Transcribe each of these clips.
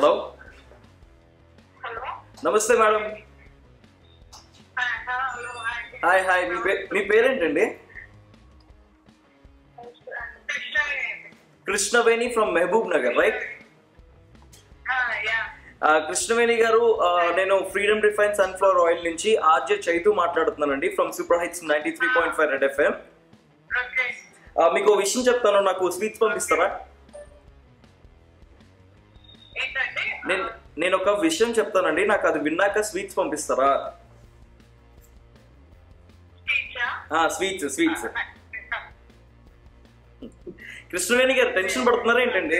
hello hello నమస్తే madam hello hi hi మీ పే మీ పేరేంటండి Krishna Krishnaveni from Mahabubnagar right ya Krishnaveni గారు ఆ, నేను ఫ్రీడమ్ రిఫైన్ సన్ఫ్లవర్ ఆయిల్ నుంచి ఆర్జే చైతు మాట్లాడుతున్నానండి from super hits ninety three point five Red FM okay మీకు ఓ విషయం చెప్తాను నాకు స్వీట్స్ పంపిస్తారా ఏంటంటే నేను నేను ఒక విషయం చెప్తానండి నాకు అది విన్నాక స్వీట్స్ పంపిస్తారా టీచా స్వీట్స్ స్వీట్స్ కృష్ణవేణి గారు టెన్షన్ పడుతున్నారా ఏంటండి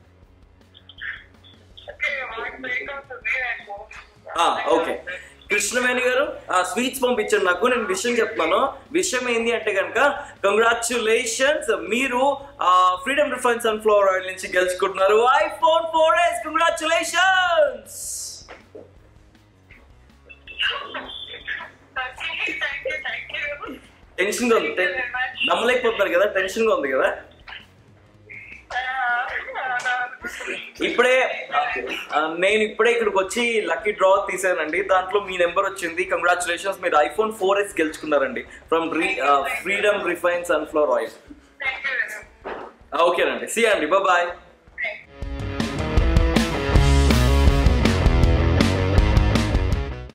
ఓకే వాయిస్ బ్రేక్ అవుతుంది నాకు ఓకే కృష్ణవేణి గారు ఆ స్వీట్స్ పంపించండి నాకు నేను విషయం చెప్తాను విషయం ఏంటి అంటే కనుక కంగ్రాచులేషన్స్ మీరు ఆ ఫ్రీడమ్ రిఫైన్ సన్ఫ్లవర్ ఆయిల్ నుంచి గెలుచుకుంటున్నారు iPhone four S congratulations thank you thank you tension గా ఉంది టెన్- నమ్మలేకపోతున్నారు కదా టెన్షన్ గా ఉంది కదా ఇప్పుడే ఆ, నేను ఇప్పుడే ఇక్కడికి వచ్చి లక్కీ డ్రా తీసానండి దాంట్లో మీ నెంబర్ వచ్చింది కంగ్రాచులేషన్స్ మీరు ఐఫోన్ ఫోర్ ఎస్ గెలుచుకున్నారండి from Freedom refined sunflower oil thank you ఓకేనండి సి అండి బాయ్